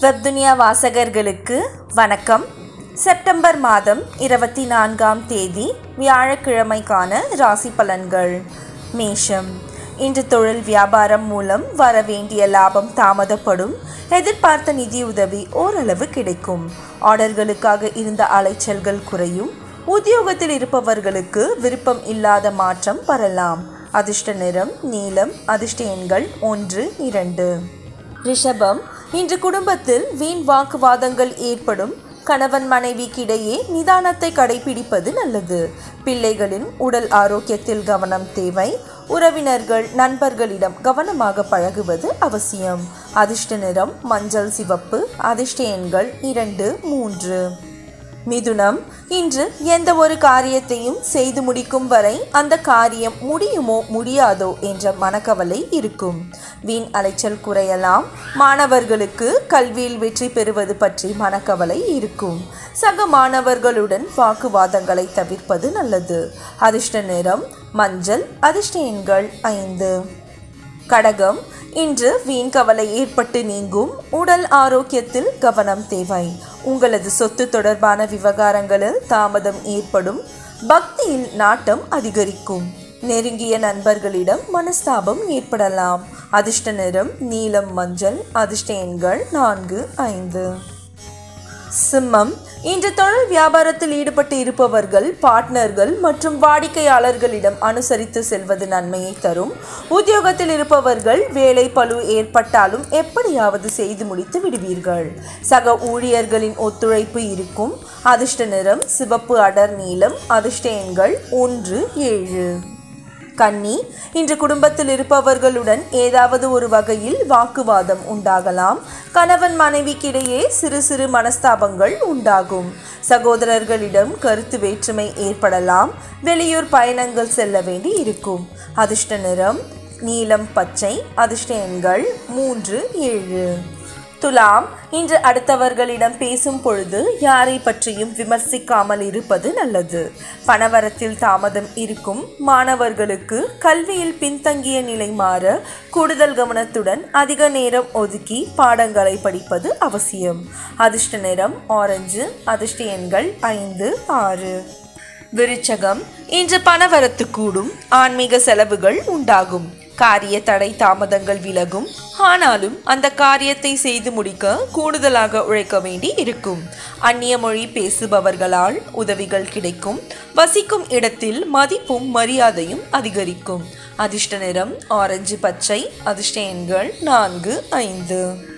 வெப்துனியா வாசகர்களுக்கு வணக்கம் செப்டம்பர் மாதம் இருபத்தி நான்காம் தேதி வியாழக்கிழமைக்கான ராசி பலன்கள் மேஷம் இன்று தொழில் வியாபாரம் மூலம் வர வேண்டிய லாபம் தாமதப்படும் எதிர்பார்த்த நிதியுதவி ஓரளவு கிடைக்கும் ஆர்டர்களுக்காக இருந்த அலைச்சல்கள் குறையும் உத்தியோகத்தில் இருப்பவர்களுக்கு விருப்பம் இல்லாத மாற்றம் வரலாம் அதிர்ஷ்ட நிறம் நீலம் அதிர்ஷ்ட எண்கள் ஒன்று இரண்டு ரிஷபம் இன்று குடும்பத்தில் வீண் வாக்குவாதங்கள் ஏற்படும் கணவன் மனைவிக்கிடையே நிதானத்தை கடைபிடிப்பது நல்லது பிள்ளைகளின் உடல் ஆரோக்கியத்தில் கவனம் தேவை உறவினர்கள் நண்பர்களிடம் கவனமாக பழகுவது அவசியம் அதிர்ஷ்ட நிறம் மஞ்சள் சிவப்பு அதிர்ஷ்ட எண்கள் இரண்டு மூன்று மிதுனம் இன்று எந்த ஒரு காரியத்தையும் செய்து முடிக்கும் வரை அந்த காரியம் முடியுமோ முடியாதோ என்ற மனக்கவலை இருக்கும் வீண் அலைச்சல் குறையலாம் மாணவர்களுக்கு கல்வியில் வெற்றி பெறுவது பற்றி மனக்கவலை இருக்கும் சக மாணவர்களுடன் வாக்குவாதங்களை தவிர்ப்பது நல்லது அதிர்ஷ்ட நிறம் மஞ்சள் அதிர்ஷ்ட எண்கள் ஐந்து கடகம் இன்று வீண் கவலை ஏற்பட்டு நீங்கும் உடல் ஆரோக்கியத்தில் கவனம் தேவை உங்களது சொத்து தொடர்பான விவகாரங்களில் தாமதம் ஏற்படும் பக்தியில் நாட்டம் அதிகரிக்கும் நெருங்கிய நண்பர்களிடம் மனஸ்தாபம் ஏற்படலாம் அதிர்ஷ்ட நிறம் நீலம் மஞ்சள் அதிர்ஷ்ட எண்கள் நான்கு ஐந்து சிம்மம் இன்று தொழில் வியாபாரத்தில் ஈடுபட்டு இருப்பவர்கள் பார்ட்னர்கள் மற்றும் வாடிக்கையாளர்களிடம் அனுசரித்து செல்வது நன்மையை தரும் உத்தியோகத்தில் இருப்பவர்கள் வேலை பளு ஏற்பட்டாலும் எப்படியாவது செய்து முடித்து விடுவீர்கள் சக ஊழியர்களின் ஒத்துழைப்பு இருக்கும் அதிர்ஷ்ட நிறம் சிவப்பு அடர் நீலம் அதிர்ஷ்ட எண்கள் ஒன்று ஏழு கன்னி இன்று குடும்பத்தில் இருப்பவர்களுடன் ஏதாவது ஒரு வகையில் வாக்குவாதம் உண்டாகலாம் கணவன் மனைவிக்கிடையே சிறு சிறு மனஸ்தாபங்கள் உண்டாகும் சகோதரர்களிடம் கருத்து வேற்றுமை ஏற்படலாம் வெளியூர் பயணங்கள் செல்ல வேண்டி இருக்கும் அதிர்ஷ்ட நிறம் நீலம் பச்சை அதிர்ஷ்ட எண்கள் மூன்று ஏழு துலாம் இன்று அடுத்தவர்களிடம் பேசும் பொழுது யாரை பற்றியும் விமர்சிக்காமல் இருப்பது நல்லது பணவரத்தில் தாமதம் இருக்கும் மாணவர்களுக்கு கல்வியில் பின்தங்கிய நிலை மாற கூடுதல் கவனத்துடன் அதிக நேரம் ஒதுக்கி பாடங்களை படிப்பது அவசியம் அதிர்ஷ்ட நிறம் ஆரஞ்சு அதிர்ஷ்ட எண்கள் ஐந்து ஆறு விருச்சகம் இன்று பணவரத்து கூடும் ஆன்மீக செலவுகள் உண்டாகும் காரிய தடை தாமதங்கள் விலகும் ஆனாலும் அந்த காரியத்தை செய்து முடிக்க கூடுதலாக உழைக்க வேண்டி இருக்கும் அந்நிய மொழி பேசுபவர்களால் உதவிகள் கிடைக்கும் வசிக்கும் இடத்தில் மதிப்பும் மரியாதையும் அதிகரிக்கும் அதிர்ஷ்ட நிறம் ஆரஞ்சு பச்சை அதிர்ஷ்ட எண்கள் நான்கு ஐந்து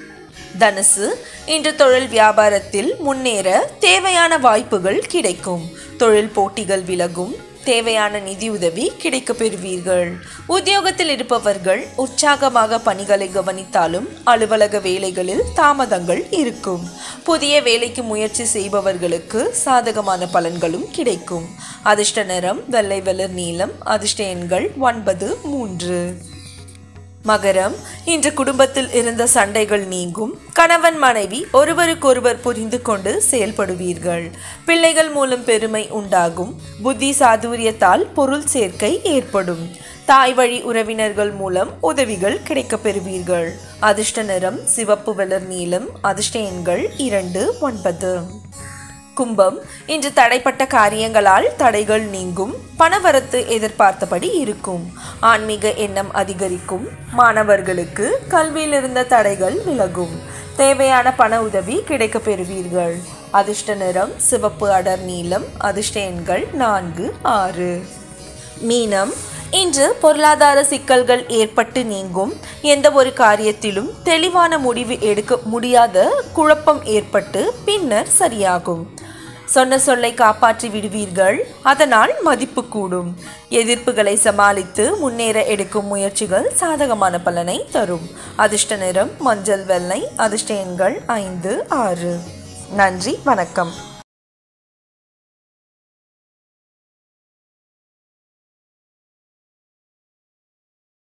தனுசு இன்று தொழில் வியாபாரத்தில் முன்னேற தேவையான வாய்ப்புகள் கிடைக்கும் தொழில் போட்டிகள் விலகும் தேவையான நிதியுதவி கிடைக்க பெறுவீர்கள் உத்தியோகத்தில் இருப்பவர்கள் உற்சாகமாக பணிகளை கவனித்தாலும் அலுவலக வேலைகளில் தாமதங்கள் இருக்கும் புதிய வேலைக்கு முயற்சி செய்பவர்களுக்கு சாதகமான பலன்களும் கிடைக்கும் அதிர்ஷ்ட நிறம் வெள்ளை வெள்ளர் நீலம் அதிர்ஷ்ட எண்கள் ஒன்பது மூன்று மகரம் இன்று குடும்பத்தில் இருந்த சண்டைகள் நீங்கும் கணவன் மனைவி ஒருவருக்கொருவர் புரிந்து கொண்டு செயல்படுவீர்கள் பிள்ளைகள் மூலம் பெருமை உண்டாகும் புத்தி சாதுரியத்தால் பொருள் சேர்க்கை ஏற்படும் தாய் வழி உறவினர்கள் மூலம் உதவிகள் கிடைக்கப் பெறுவீர்கள் அதிர்ஷ்ட நிறம் சிவப்பு வெள்ளர் நீலம் அதிர்ஷ்ட எண்கள் இரண்டு ஒன்பது கும்பம் இன்று தடைப்பட்ட காரியங்களால் தடைகள் நீங்கும் பணவரத்து எதிர்பார்த்தபடி இருக்கும் ஆன்மீக எண்ணம் அதிகரிக்கும் மாணவர்களுக்கு கல்வியில் இருந்த தடைகள் விலகும் தேவையான பண உதவி கிடைக்க பெறுவீர்கள் அதிர்ஷ்ட நிறம் சிவப்பு அடர் நீலம் அதிர்ஷ்ட எண்கள் நான்கு ஆறு மீனம் இன்று பொருளாதார சிக்கல்கள் ஏற்பட்டு நீங்கும் எந்த ஒரு காரியத்திலும் தெளிவான முடிவு எடுக்க முடியாத குழப்பம் ஏற்பட்டு பின்னர் சரியாகும் சொன்ன சொல்லை காப்பாற்றி விடுவீர்கள் அதனால் மதிப்பு கூடும் எதிர்ப்புகளை சமாளித்து முன்னேற எடுக்கும் முயற்சிகள் சாதகமான பலனை தரும் அதிர்ஷ்ட நிறம் மஞ்சள் வெள்ளை அதிர்ஷ்ட எண்கள் ஐந்து ஆறு நன்றி வணக்கம்